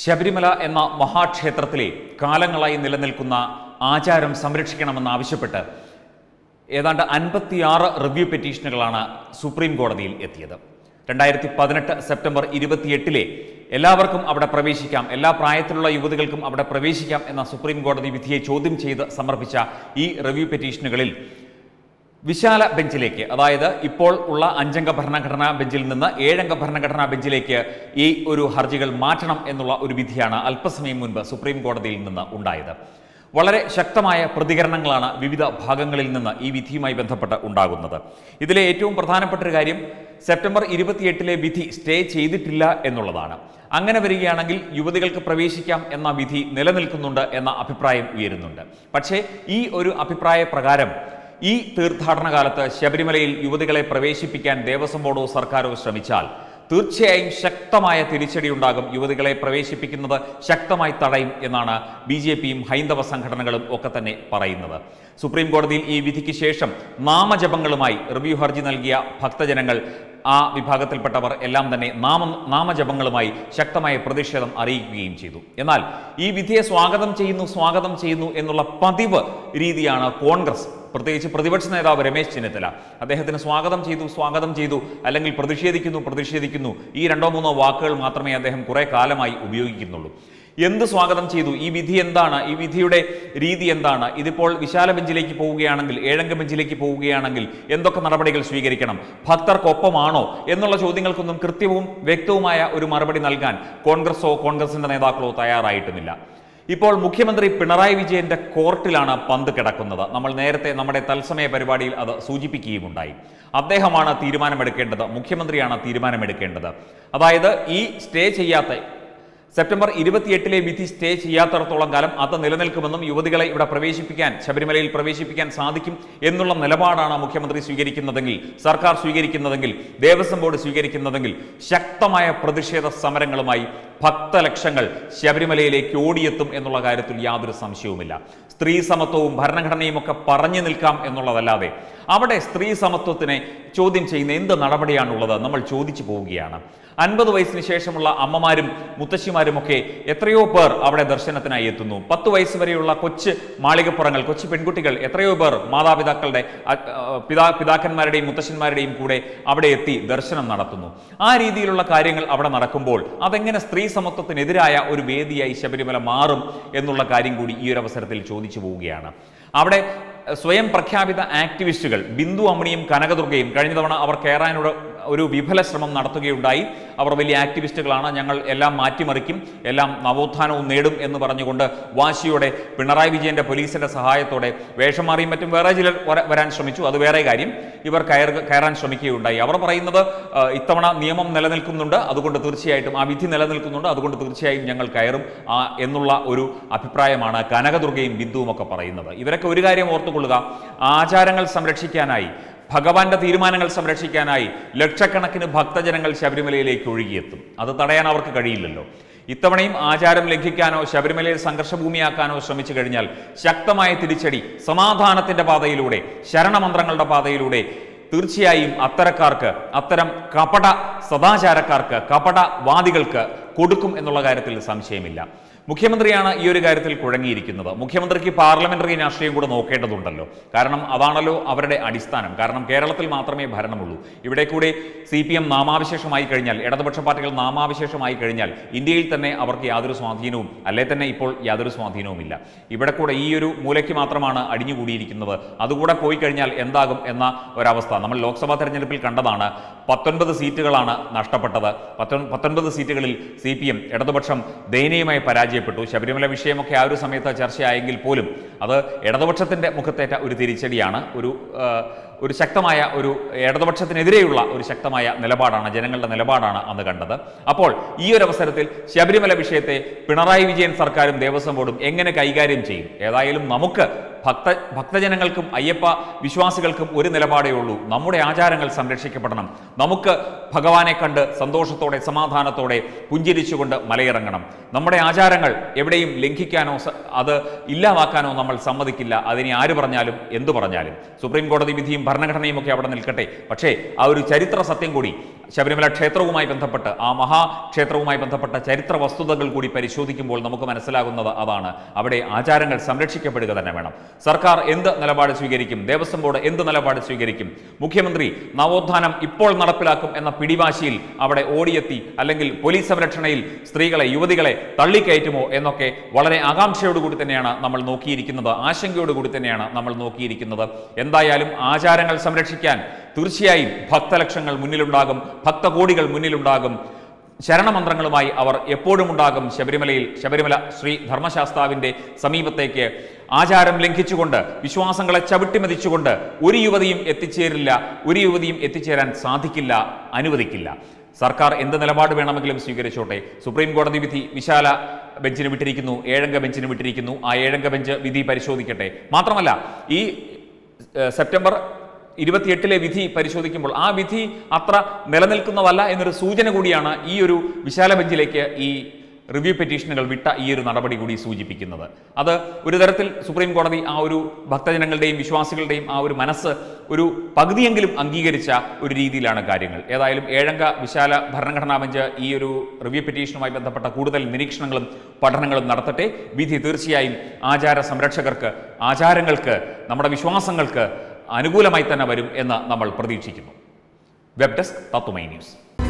ശബരിമല എന്ന മഹാക്ഷേത്രത്തിലെ കാലങ്ങളായി നിലനിൽക്കുന്ന ആചാരം സംരക്ഷിക്കണമെന്നാവശ്യപ്പെട്ട് ഏതാണ്ട് അൻപത്തിയാറ് റിവ്യൂ പെറ്റീഷനുകളാണ് സുപ്രീം കോടതിയിൽ എത്തിയത് രണ്ടായിരത്തി പതിനെട്ട് സെപ്റ്റംബർ ഇരുപത്തിയെട്ടിലെ എല്ലാവർക്കും അവിടെ പ്രവേശിക്കാം എല്ലാ പ്രായത്തിലുള്ള യുവതികൾക്കും അവിടെ പ്രവേശിക്കാം എന്ന സുപ്രീം കോടതി വിധിയെ ചോദ്യം ചെയ്ത് സമർപ്പിച്ച ഈ റിവ്യൂ പെറ്റീഷനുകളിൽ വിശാല ബെഞ്ചിലേക്ക് അതായത് ഇപ്പോൾ ഉള്ള അഞ്ചംഗ ഭരണഘടനാ ബെഞ്ചിൽ നിന്ന് ഏഴംഗ ഭരണഘടനാ ബെഞ്ചിലേക്ക് ഈ ഒരു ഹർജികൾ മാറ്റണം എന്നുള്ള ഒരു വിധിയാണ് അല്പസമയം മുൻപ് സുപ്രീം കോടതിയിൽ നിന്ന് ഉണ്ടായത് വളരെ ശക്തമായ പ്രതികരണങ്ങളാണ് വിവിധ ഭാഗങ്ങളിൽ നിന്ന് ഈ വിധിയുമായി ബന്ധപ്പെട്ട് ഉണ്ടാകുന്നത് ഇതിലെ ഏറ്റവും പ്രധാനപ്പെട്ട ഒരു കാര്യം സെപ്റ്റംബർ ഇരുപത്തിയെട്ടിലെ വിധി സ്റ്റേ ചെയ്തിട്ടില്ല എന്നുള്ളതാണ് അങ്ങനെ വരികയാണെങ്കിൽ യുവതികൾക്ക് പ്രവേശിക്കാം എന്ന വിധി നിലനിൽക്കുന്നുണ്ട് എന്ന അഭിപ്രായം ഉയരുന്നുണ്ട് പക്ഷേ ഈ ഒരു അഭിപ്രായ പ്രകാരം ഈ തീർത്ഥാടന കാലത്ത് ശബരിമലയിൽ യുവതികളെ പ്രവേശിപ്പിക്കാൻ ദേവസ്വം ബോർഡോ സർക്കാരോ ശ്രമിച്ചാൽ തീർച്ചയായും ശക്തമായ തിരിച്ചടി ഉണ്ടാകും യുവതികളെ പ്രവേശിപ്പിക്കുന്നത് ശക്തമായി തടയും എന്നാണ് ബി ജെ പിയും ഹൈന്ദവ സംഘടനകളും ഒക്കെ തന്നെ പറയുന്നത് സുപ്രീം കോടതിയിൽ ഈ വിധിക്ക് ശേഷം നാമജപങ്ങളുമായി റിവ്യൂ ഹർജി നൽകിയ ഭക്തജനങ്ങൾ ആ വിഭാഗത്തിൽപ്പെട്ടവർ എല്ലാം തന്നെ നാമ നാമജപങ്ങളുമായി ശക്തമായ പ്രതിഷേധം അറിയിക്കുകയും ചെയ്തു എന്നാൽ ഈ വിധിയെ സ്വാഗതം ചെയ്യുന്നു സ്വാഗതം ചെയ്യുന്നു എന്നുള്ള പതിവ് രീതിയാണ് കോൺഗ്രസ് പ്രത്യേകിച്ച് പ്രതിപക്ഷ നേതാവ് രമേശ് ചെന്നിത്തല അദ്ദേഹത്തിന് സ്വാഗതം ചെയ്തു സ്വാഗതം ചെയ്തു അല്ലെങ്കിൽ പ്രതിഷേധിക്കുന്നു പ്രതിഷേധിക്കുന്നു ഈ രണ്ടോ മൂന്നോ വാക്കുകൾ മാത്രമേ അദ്ദേഹം കുറെ കാലമായി ഉപയോഗിക്കുന്നുള്ളൂ എന്ത് സ്വാഗതം ചെയ്തു ഈ വിധി എന്താണ് ഈ വിധിയുടെ രീതി എന്താണ് ഇതിപ്പോൾ വിശാല ബെഞ്ചിലേക്ക് പോവുകയാണെങ്കിൽ ഏഴംഗ ബെഞ്ചിലേക്ക് പോവുകയാണെങ്കിൽ എന്തൊക്കെ നടപടികൾ സ്വീകരിക്കണം ഭക്തർക്കൊപ്പമാണോ എന്നുള്ള ചോദ്യങ്ങൾക്കൊന്നും കൃത്യവും വ്യക്തവുമായ ഒരു മറുപടി നൽകാൻ കോൺഗ്രസോ കോൺഗ്രസിന്റെ നേതാക്കളോ തയ്യാറായിട്ടുമില്ല ഇപ്പോൾ മുഖ്യമന്ത്രി പിണറായി വിജയന്റെ കോർട്ടിലാണ് പന്ത് കിടക്കുന്നത് നമ്മൾ നേരത്തെ നമ്മുടെ തത്സമയ പരിപാടിയിൽ അത് സൂചിപ്പിക്കുകയുമുണ്ടായി അദ്ദേഹമാണ് തീരുമാനമെടുക്കേണ്ടത് മുഖ്യമന്ത്രിയാണ് തീരുമാനമെടുക്കേണ്ടത് അതായത് ഈ സ്റ്റേ ചെയ്യാത്ത സെപ്റ്റംബർ ഇരുപത്തിയെട്ടിലെ വിധി സ്റ്റേ ചെയ്യാത്തിടത്തോളം കാലം അത് നിലനിൽക്കുമെന്നും യുവതികളെ ഇവിടെ പ്രവേശിപ്പിക്കാൻ ശബരിമലയിൽ പ്രവേശിപ്പിക്കാൻ സാധിക്കും എന്നുള്ള നിലപാടാണ് മുഖ്യമന്ത്രി സ്വീകരിക്കുന്നതെങ്കിൽ സർക്കാർ സ്വീകരിക്കുന്നതെങ്കിൽ ദേവസ്വം ബോർഡ് സ്വീകരിക്കുന്നതെങ്കിൽ ശക്തമായ പ്രതിഷേധ സമരങ്ങളുമായി ഭക്തലക്ഷങ്ങൾ ശബരിമലയിലേക്ക് ഓടിയെത്തും എന്നുള്ള കാര്യത്തിൽ യാതൊരു സംശയവുമില്ല സ്ത്രീ സമത്വവും ഭരണഘടനയും ഒക്കെ പറഞ്ഞു നിൽക്കാം എന്നുള്ളതല്ലാതെ അവിടെ സ്ത്രീ സമത്വത്തിനെ ചോദ്യം ചെയ്യുന്ന എന്ത് നടപടിയാണുള്ളത് നമ്മൾ ചോദിച്ചു പോവുകയാണ് അൻപത് വയസ്സിന് ശേഷമുള്ള അമ്മമാരും മുത്തശ്ശിമാരുമൊക്കെ എത്രയോ പേർ അവിടെ ദർശനത്തിനായി എത്തുന്നു പത്ത് വയസ്സ് വരെയുള്ള കൊച്ചു മാളികപ്പുറങ്ങൾ കൊച്ചു പെൺകുട്ടികൾ എത്രയോ പേർ മാതാപിതാക്കളുടെ അ- ആ, പിതാ പിതാക്കന്മാരുടെയും മുത്തശ്ശന്മാരുടെയും കൂടെ അവിടെ എത്തി ദർശനം നടത്തുന്നു ആ രീതിയിലുള്ള കാര്യങ്ങൾ അവിടെ നടക്കുമ്പോൾ അതെങ്ങനെ സ്ത്രീ സമത്വത്തിനെതിരായ ഒരു വേദിയായി ശബരിമല മാറും എന്നുള്ള കാര്യം കൂടി ഈ ഒരു അവസരത്തിൽ ചോദിച്ചു പോവുകയാണ് അവിടെ എഹ്, സ്വയം പ്രഖ്യാപിത ആക്ടിവിസ്റ്റുകൾ ബിന്ദു അമ്മിണിയും കനകദുർഗയും കഴിഞ്ഞ തവണ അവർ കയറാനൊരു ഒരു വിഫല ശ്രമം നടത്തുകയുണ്ടായി അവർ വലിയ ആക്ടിവിസ്റ്റുകളാണ് ഞങ്ങൾ എല്ലാം മാറ്റിമറിക്കും എല്ലാം നവോത്ഥാനവും നേടും എന്ന് പറഞ്ഞുകൊണ്ട് വാശിയോടെ പിണറായി വിജയന്റെ പോലീസിന്റെ സഹായത്തോടെ വേഷം മാറിയും മറ്റും വേറെ ചിലർ വര- വരാൻ ശ്രമിച്ചു അത് വേറെ കാര്യം ഇവർ കയർ കയറാൻ ശ്രമിക്കുകയുണ്ടായി അവർ പറയുന്നത് ആ, ഇത്തവണ നിയമം നിലനിൽക്കുന്നുണ്ട് അതുകൊണ്ട് തീർച്ചയായിട്ടും ആ വിധി നിലനിൽക്കുന്നുണ്ട് അതുകൊണ്ട് തീർച്ചയായും ഞങ്ങൾ കയറും ആ, എന്നുള്ള ഒരു അഭിപ്രായമാണ് കനകദുർഗയും ബിന്ദുവും ഒക്കെ പറയുന്നത് ഇവരൊക്കെ ഒരു കാര്യം ഓർത്തുകൊള്ളുക ആചാരങ്ങൾ സംരക്ഷിക്കാനായി ഭഗവാന്റെ തീരുമാനങ്ങൾ സംരക്ഷിക്കാനായി ലക്ഷക്കണക്കിന് ഭക്തജനങ്ങൾ ശബരിമലയിലേക്ക് ഒഴുകിയെത്തും അത് തടയാൻ അവർക്ക് കഴിയില്ലല്ലോ ഇത്തവണയും ആചാരം ലംഘിക്കാനോ ശബരിമലയെ സംഘർഷഭൂമിയാക്കാനോ ശ്രമിച്ചു കഴിഞ്ഞാൽ ശക്തമായ തിരിച്ചടി സമാധാനത്തിന്റെ പാതയിലൂടെ ശരണമന്ത്രങ്ങളുടെ പാതയിലൂടെ തീർച്ചയായും അത്തരക്കാർക്ക് അത്തരം കപട സദാചാരക്കാർക്ക് കപടവാദികൾക്ക് കൊടുക്കും എന്നുള്ള കാര്യത്തിൽ സംശയമില്ല മുഖ്യമന്ത്രിയാണ് ഈ ഒരു കാര്യത്തിൽ കുഴങ്ങിയിരിക്കുന്നത് മുഖ്യമന്ത്രിക്ക് പാർലമെന്ററി രാഷ്ട്രീയം കൂടെ നോക്കേണ്ടതുണ്ടല്ലോ കാരണം അതാണല്ലോ അവരുടെ അടിസ്ഥാനം കാരണം കേരളത്തിൽ മാത്രമേ ഭരണമുള്ളൂ ഇവിടെ കൂടെ സി പി എം നാമാവിശേഷമായി കഴിഞ്ഞാൽ ഇടതുപക്ഷ പാർട്ടികൾ നാമാവിശേഷമായി കഴിഞ്ഞാൽ ഇന്ത്യയിൽ തന്നെ അവർക്ക് യാതൊരു സ്വാധീനവും അല്ലേ തന്നെ ഇപ്പോൾ യാതൊരു സ്വാധീനവുമില്ല ഇവിടെ കൂടെ ഈ ഒരു മൂലയ്ക്ക് മാത്രമാണ് അടിഞ്ഞുകൂടിയിരിക്കുന്നത് അതുകൂടെ പോയി കഴിഞ്ഞാൽ എന്താകും എന്ന ഒരവസ്ഥ നമ്മൾ ലോക്സഭാ തെരഞ്ഞെടുപ്പിൽ കണ്ടതാണ് പത്തൊൻപത് സീറ്റുകളാണ് നഷ്ടപ്പെട്ടത് പത്തൊൻ പത്തൊൻപത് സീറ്റുകളിൽ സി പി എം ഇടതുപക്ഷം ദയനീയമായി പരാജയപ്പെട്ടു ശബരിമല വിഷയമൊക്കെ ആ ഒരു സമയത്ത് ചർച്ചയായെങ്കിൽ പോലും അത് ഇടതുപക്ഷത്തിന്റെ മുഖത്തേറ്റ ഒരു തിരിച്ചടിയാണ് ഒരു ആ, ഒരു ശക്തമായ ഒരു ഇടതുപക്ഷത്തിനെതിരെയുള്ള ഒരു ശക്തമായ നിലപാടാണ് ജനങ്ങളുടെ നിലപാടാണ് അന്ന് കണ്ടത് അപ്പോൾ ഈ ഒരു അവസരത്തിൽ ശബരിമല വിഷയത്തെ പിണറായി വിജയൻ സർക്കാരും ദേവസ്വം ബോർഡും എങ്ങനെ കൈകാര്യം ചെയ്യും ഏതായാലും നമുക്ക് ഭക്ത ഭക്തജനങ്ങൾക്കും അയ്യപ്പ വിശ്വാസികൾക്കും ഒരു നിലപാടേ ഉള്ളൂ നമ്മുടെ ആചാരങ്ങൾ സംരക്ഷിക്കപ്പെടണം നമുക്ക് ഭഗവാനെ കണ്ട് സന്തോഷത്തോടെ സമാധാനത്തോടെ പുഞ്ചിരിച്ചുകൊണ്ട് മലയിറങ്ങണം നമ്മുടെ ആചാരങ്ങൾ എവിടെയും ലംഘിക്കാനോ സ- അത് ഇല്ലാതാക്കാനോ നമ്മൾ സമ്മതിക്കില്ല അതിനെ ആര് പറഞ്ഞാലും എന്തു പറഞ്ഞാലും സുപ്രീം കോടതി വിധിയും ഭരണഘടനയും ഒക്കെ അവിടെ നിൽക്കട്ടെ പക്ഷേ ആ ഒരു ചരിത്ര സത്യം കൂടി ശബരിമല ക്ഷേത്രവുമായി ബന്ധപ്പെട്ട് ആ മഹാക്ഷേത്രവുമായി ബന്ധപ്പെട്ട ചരിത്ര വസ്തുതകൾ കൂടി പരിശോധിക്കുമ്പോൾ നമുക്ക് മനസ്സിലാകുന്നത് അതാണ് അവിടെ ആചാരങ്ങൾ സംരക്ഷിക്കപ്പെടുക തന്നെ വേണം സർക്കാർ എന്ത് നിലപാട് സ്വീകരിക്കും ദേവസ്വം ബോർഡ് എന്ത് നിലപാട് സ്വീകരിക്കും മുഖ്യമന്ത്രി നവോത്ഥാനം ഇപ്പോൾ നടപ്പിലാക്കും എന്ന പിടിവാശിയിൽ അവിടെ ഓടിയെത്തി അല്ലെങ്കിൽ പോലീസ് സംരക്ഷണയിൽ സ്ത്രീകളെ യുവതികളെ തള്ളിക്കയറ്റുമോ എന്നൊക്കെ വളരെ ആകാംക്ഷയോടുകൂടി തന്നെയാണ് നമ്മൾ നോക്കിയിരിക്കുന്നത് ആശങ്കയോടുകൂടി തന്നെയാണ് നമ്മൾ നോക്കിയിരിക്കുന്നത് എന്തായാലും ആചാരങ്ങൾ സംരക്ഷിക്കാൻ തീർച്ചയായും ഭക്തലക്ഷങ്ങൾ മുന്നിലുണ്ടാകും ഭക്തകോടികൾ മുന്നിലുണ്ടാകും ശരണമന്ത്രങ്ങളുമായി അവർ എപ്പോഴും ഉണ്ടാകും ശബരിമലയിൽ ശബരിമല ശ്രീ ധർമ്മശാസ്താവിന്റെ സമീപത്തേക്ക് ആചാരം ലംഘിച്ചുകൊണ്ട് വിശ്വാസങ്ങളെ ചവിട്ടിമതിച്ചുകൊണ്ട് ഒരു യുവതിയും എത്തിച്ചേരില്ല ഒരു യുവതിയും എത്തിച്ചേരാൻ സാധിക്കില്ല അനുവദിക്കില്ല സർക്കാർ എന്ത് നിലപാട് വേണമെങ്കിലും സ്വീകരിച്ചോട്ടെ സുപ്രീം കോടതി വിധി വിശാല ബെഞ്ചിന് വിട്ടിരിക്കുന്നു ഏഴംഗ ബെഞ്ചിന് വിട്ടിരിക്കുന്നു ആ ഏഴംഗ ബെഞ്ച് വിധി പരിശോധിക്കട്ടെ മാത്രമല്ല ഈ ഏഹ്, സെപ്റ്റംബർ ഇരുപത്തിയെട്ടിലെ വിധി പരിശോധിക്കുമ്പോൾ ആ വിധി അത്ര നിലനിൽക്കുന്നതല്ല എന്നൊരു സൂചന കൂടിയാണ് ഈ ഒരു വിശാല ബെഞ്ചിലേക്ക് ഈ റിവ്യൂ പെറ്റീഷനുകൾ വിട്ട ഈ ഒരു നടപടി കൂടി സൂചിപ്പിക്കുന്നത് അത് ഒരു തരത്തിൽ സുപ്രീം കോടതി ആ ഒരു ഭക്തജനങ്ങളുടെയും വിശ്വാസികളുടെയും ആ ഒരു മനസ്സ് ഒരു പകുതിയെങ്കിലും അംഗീകരിച്ച ഒരു രീതിയിലാണ് കാര്യങ്ങൾ ഏതായാലും ഏഴംഗ വിശാല ഭരണഘടനാ ബെഞ്ച് ഈ ഒരു റിവ്യൂ പെറ്റീഷനുമായി ബന്ധപ്പെട്ട കൂടുതൽ നിരീക്ഷണങ്ങളും പഠനങ്ങളും നടത്തട്ടെ വിധി തീർച്ചയായും ആചാര സംരക്ഷകർക്ക് ആചാരങ്ങൾക്ക് നമ്മുടെ വിശ്വാസങ്ങൾക്ക് അനുകൂലമായി തന്നെ വരും എന്ന് നമ്മൾ പ്രതീക്ഷിക്കുന്നു വെബ് ഡെസ്ക് തത്തുമൈ ന്യൂസ്